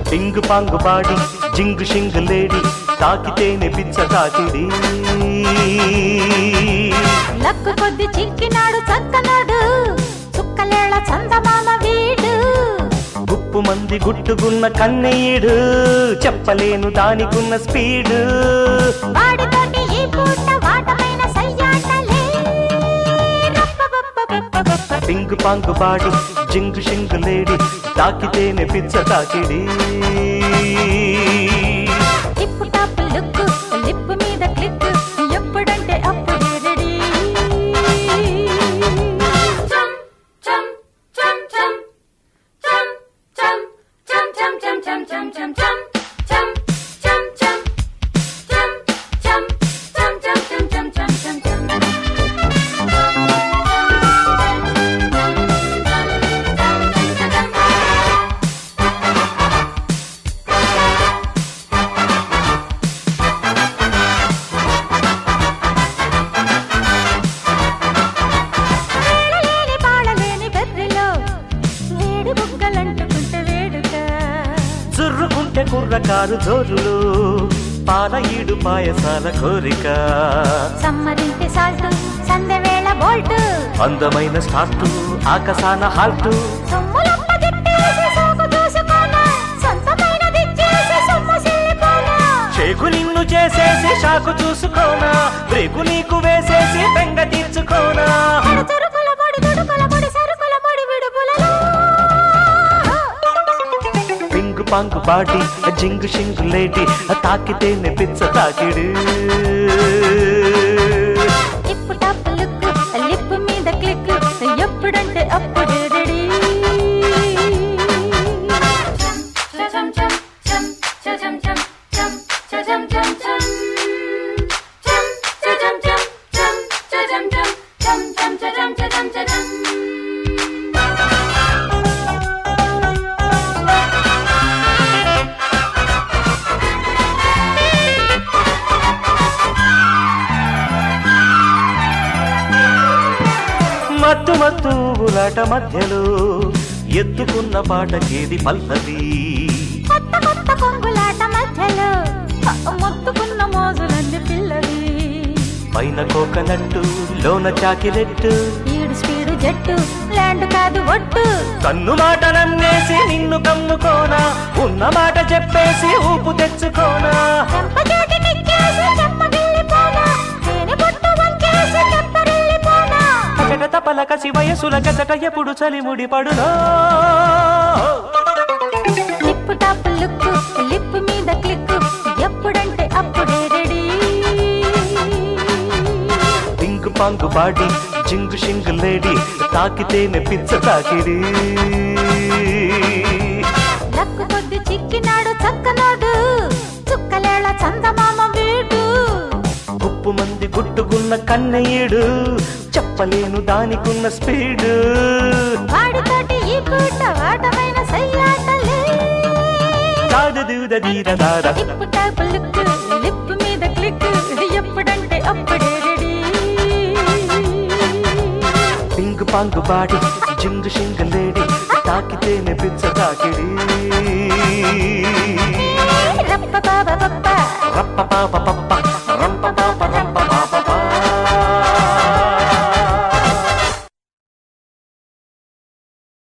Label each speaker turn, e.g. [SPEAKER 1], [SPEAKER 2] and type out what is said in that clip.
[SPEAKER 1] పింగు పాంగు body జింగు షింగు లేడి తాకితేనే పిచ్చ తాకిడి
[SPEAKER 2] లక్కు కొద్ది చిక్కినాడు చక్కనాడు చుక్కలేళ చందమామ వీడు
[SPEAKER 1] గుప్పు మంది గుట్టుకున్న కన్నయ్యడు చెప్పలేను దానికున్న స్పీడు
[SPEAKER 2] వాడితోటి ఈ పూట వాటమైన సయ్యాటలే రప్పబప్పబప్పబప్ప.
[SPEAKER 1] పింగు పాంగు బాడి జింగు షింగు లేడి తాకితేనే పిచ్చ తాకిడి
[SPEAKER 2] టిప్పు టాప్ లుక్ లిప్ మీద క్లిక్ ఎప్పుడంటే అప్పుడే రెడీ వేళలేని పాడలేని బెర్రిలో వేడి బుగ్గలంటుకుంటే వేడుక
[SPEAKER 1] జుర్రుకుంటే కుర్రకారు జోరులు పాల ఈడు పాయసాల కోరిక
[SPEAKER 2] సమ్మరింటి సాల్ట్ సందెవేళ బోల్ట్
[SPEAKER 1] అందమైన స్టార్టు ఆకసాన హాల్టు
[SPEAKER 2] సొమ్ములప్ప గిట్టేసి సోకు చూసుకోనా సొంతమైనది చేసి సొమ్ము సిల్లిపోనా
[SPEAKER 1] షేకు నిన్ను చేసేసి షాకు చూసుకోనా బ్రేకు నీకు వేసేసి బెంగ తీర్చుకోనా
[SPEAKER 2] అడు తురుకుల పొడి తుడుకుల పొడి సరుకుల పొడి విడుపులలో
[SPEAKER 1] పింగు పాంగు బాడి జింగు షింగు లేడి తాకితేనే పిచ్చ తాకిడు
[SPEAKER 2] టిప్పు టాప్ లుక్ లిప్ మీద క్లిక్ ఎప్పుడంటే అప్పుడే రెడీ
[SPEAKER 1] మత్తు మత్తు ఊలాట మధ్యలో ఎత్తుకున్న పాటకేది పల్లవి
[SPEAKER 2] కొత్త కొత్త కొంగులాట మధ్యలో మొత్తుకున్న మోజులన్నీ పిల్లవి
[SPEAKER 1] పైన కోకనట్టు లోన చాకిలెట్టు
[SPEAKER 2] ఈడు స్పీడు జట్టు ల్యాండ్ కాదు ఒట్టు
[SPEAKER 1] కన్ను మాట నన్నేసి నిన్ను కమ్ముకోనా ఉన్న మాట చెప్పేసి ఊపు తెచ్చుకోనా
[SPEAKER 2] చెంపచేటి నిక్కేసి చెమ్మగిల్లిపోనా తేనె బొట్టు వంచేసి తెప్పరిల్లిపోనా
[SPEAKER 1] పగట తపలకసి వయసుల కసట ఎప్పుడు చలిముడి పడునో
[SPEAKER 2] టిప్పు టాప్ లుక్ లిప్ మీద క్లిక్ ఎప్పుడంటే అప్పుడే రెడీ
[SPEAKER 1] పింగు పాంగు బాడి జింగు షింగు లేడి తాకితేనే పిచ్చ తాకిడి
[SPEAKER 2] లక్కు కొద్ది చిక్కినాడు చక్కనాడు చుక్కలేళ చందమామ వీడు
[SPEAKER 1] ఉప్పు మంది గుట్టుకున్న కన్నయ్యడు చెప్పలేను దానికున్న స్పీడు
[SPEAKER 2] వాడితోటి ఈ పూట వాటమైన సయ్యాటలే
[SPEAKER 1] కాదు దూద దీర దార
[SPEAKER 2] టిప్పు టాప్ లుక్ లిప్ మీద క్లిక్ ఎప్పుడంటే అప్పుడే రెడీ
[SPEAKER 1] పింగు పాంగు బాడి జింగు షింగు లేడి తాకితేనే పిచ్చ తాకిడి
[SPEAKER 2] రప్ప బాబా పప్ప
[SPEAKER 1] రప్ప పాప పప్ప